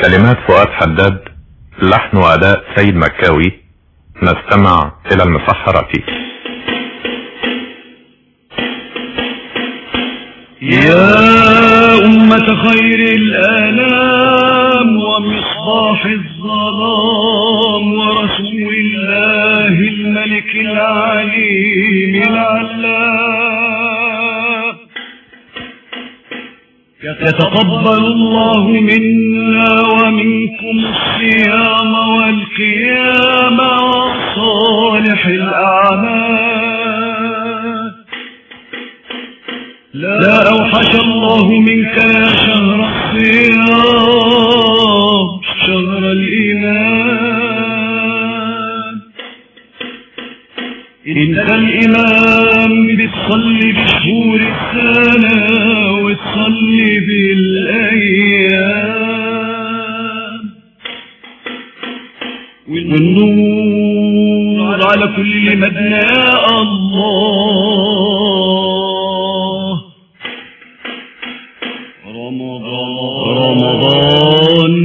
كلمات فؤاد حداد لحن وأداء سيد مكاوي نستمع إلى المسحرة يا أمة خير الآلام ومصباح الظلام ورسول الله الملك العليم العلام يتقبل الله منا ومنكم الصيام والقيام وصالح الأعمال لا أوحش الله منك يا شهر الصيام شهر الإيمان انت الإمام بتصلي بشهور السنة وتصلي بالأيام والنور على كل مبنى الله رمضان رمضان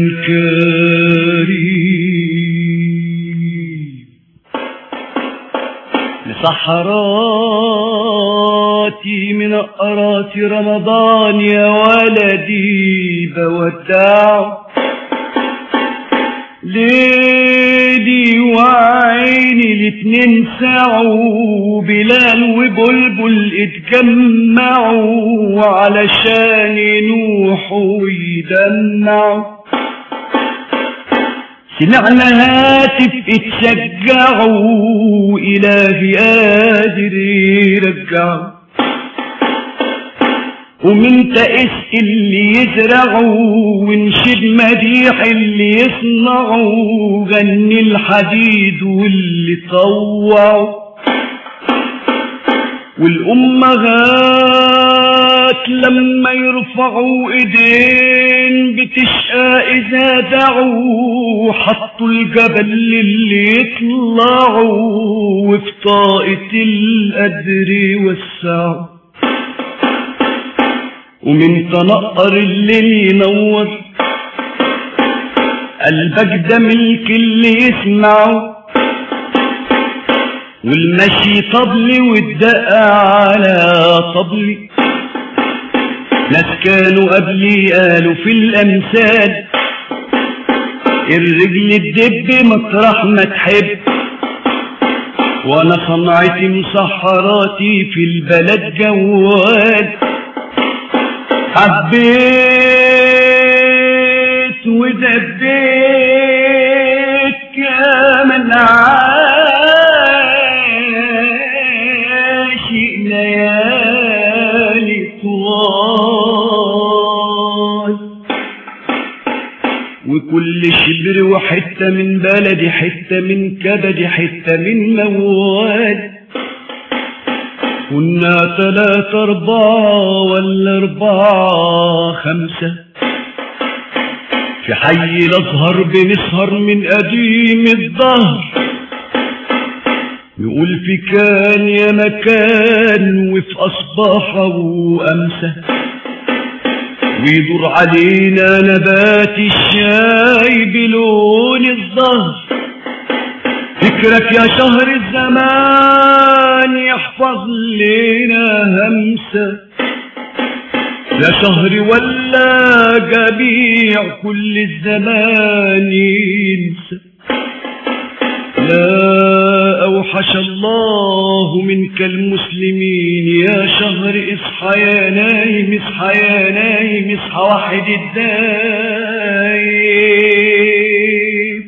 كريم لصحراتي من أقرات رمضان يا ولدي بودع ليلي وعيني الاتنين سعوا بلال وبلبل اتجمعوا علشان ينوحوا ويدمعوا سمعنا هاتف اتشجعوا إلهي قادر يرجعوا ومن تأس اللي يزرعوا ونشد مديح اللي يصنعوا غني الحديد واللي طوعوا والأمهات لما يرفعوا ايدين بتشقى إذا دعوا حطوا الجبل اللي يطلعوا وفي طاقة القدر وسعوا ومن تنقر الليل ينور قلبك ده ملك اللي يسمعه والمشي طبلي والدق على طبلي ناس كانوا قبلي قالوا في الأمثال الرجل تدب مطرح ما تحب وانا صنعتي مسحراتي في البلد جوال حبيت ودبيت كامل عاشق ليالي طوال وكل شبر وحتة من بلدي حتة من كبدي حتة من موال كنا ثلاثة أربعة ولا أربعة خمسة في حي الأزهر بنسهر من قديم الظهر نقول في كان يا مكان وفي أصباح وأمسى ويدور علينا نبات الشاي بلون الظهر فكرك يا شهر الزمان يحفظ لنا همسة يا شهر ولا جميع كل الزمان ينسى لا أوحش الله منك المسلمين يا شهر اصحى يا نايم اصحى يا نايم اصحى واحد الدايم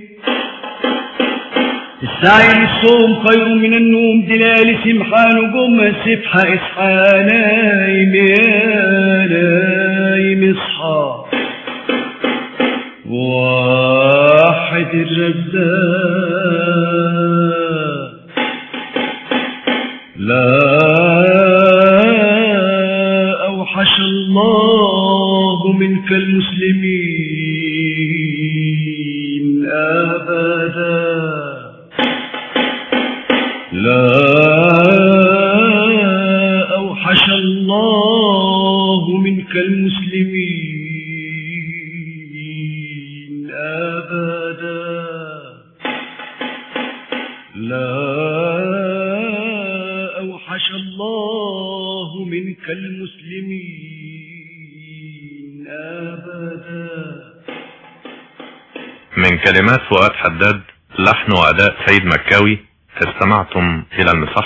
السعي للصوم خير من النوم دلال سمحان نجوم سبحة اصحى يا نايم يا نايم اصحى واحد الرزاق لا أوحش الله منك المسلمين أبدا لا أوحش الله منك المسلمين لا أوحش الله منك المسلمين أبدا من كلمات فؤاد حداد لحن وأداء سيد مكاوي استمعتم إلى المصح